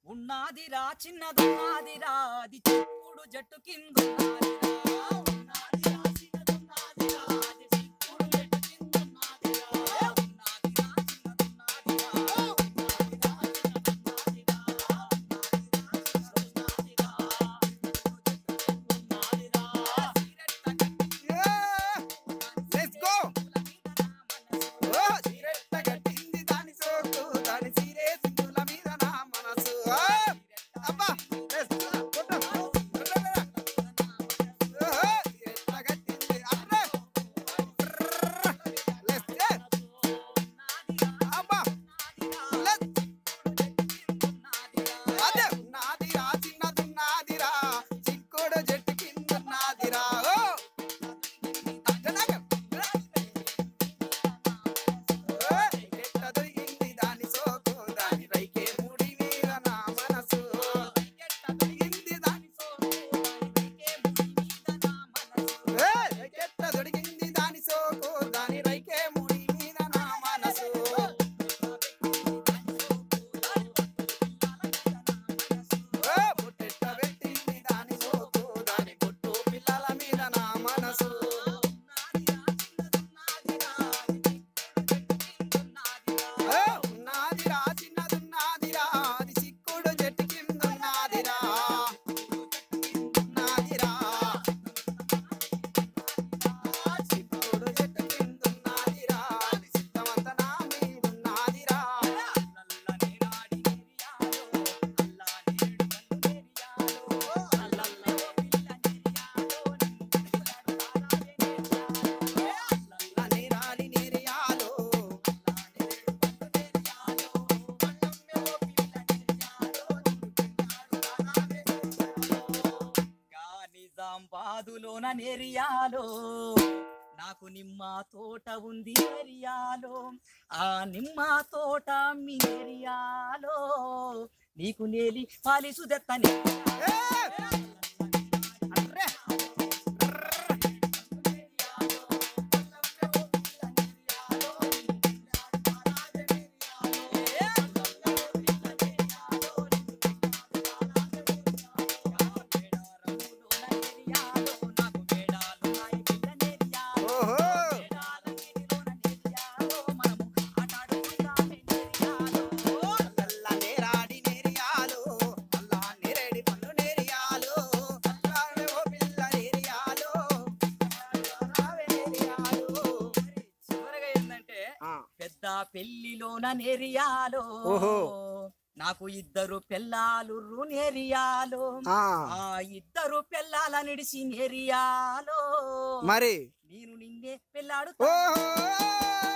ఉన్నదిరా చిన్నదున్నదిరా అది చిక్కుడు జట్టు కిందున్నదిరా ఉన్నదిరా చిన్నదున్నదిరా అది చిక్కుడు జట్టు కిందున్నదిరా ఉన్నదిరా చిన్నదున్నదిరా ఉన్నదిరా చిన్నదున్నదిరా ఉన్నదిరా చిన్నదున్నదిరా లెట్స్ గో ఓ సిరెట్ట గట్టింది దాని సోకు దాని సిరే సింగుల మీద నా మనసు ఆ! అబ్బా లెట్స్ గో కొట్టు కొట్టు ఓ సిరెట్ట గట్టింది అర్రే లెట్స్ గో అబ్బా లెట్స్ అదే నాదిరా చిన్నదున్నాదిరా చిక్కుడు జట్టు కిందున్నాదిరా ఓ అట్టనాగం ఎట్ట దొరికింది దాని సోకు దాని రైకే ముడి మీద నా మనసు ఎట్ట దొరికింది దాని ఎట్ట దొరికింది దాని సోకు దాని రైకే ముడి మీద నా మనసు పుట్టెట్ట పెట్టింది దాని సోకు దాని పుట్టు పిల్లల మీద నా మనసు ఏ, ఉన్నదిరా చిన్నదున్నదిరా అది చిక్కుడు చెట్టు కిందున్నదిరా ఉన్నదిరా చిక్కుడు చెట్టు కిందున్నదిరా అది సిద్ధమంత నా మీదున్నదిరా అల్లని రాని నేరియాలో నిజాంబాదులోన నెరియాలో నాకు నిమ్మ తోట ఉంది నెరియాలో ఆ నిమ్మ తోట మీ నెరియాలో నీకు నేలి పాలిసు దెత్తని ఏ! అర్రే! ఓహో అల్ల నేరాడి నేరియాలో అల్లా నేరేడి పండు నేరియాలో అల్లాడే ఓ పిల్ల నేరియాలో రావే నేరియాలో చివరగా ఏంటంటే ఆ, పెద్ద పెళ్లిలోన నెరియాలో ఓహో. నాకు ఇద్దరు పెళ్ళాలు నెరియాలో ఆ, ఆ ఇద్దరు పెళ్ళాల నిడిసి నెరియాలో మరి నేను నిన్నే పెళ్ళాడు ఓహో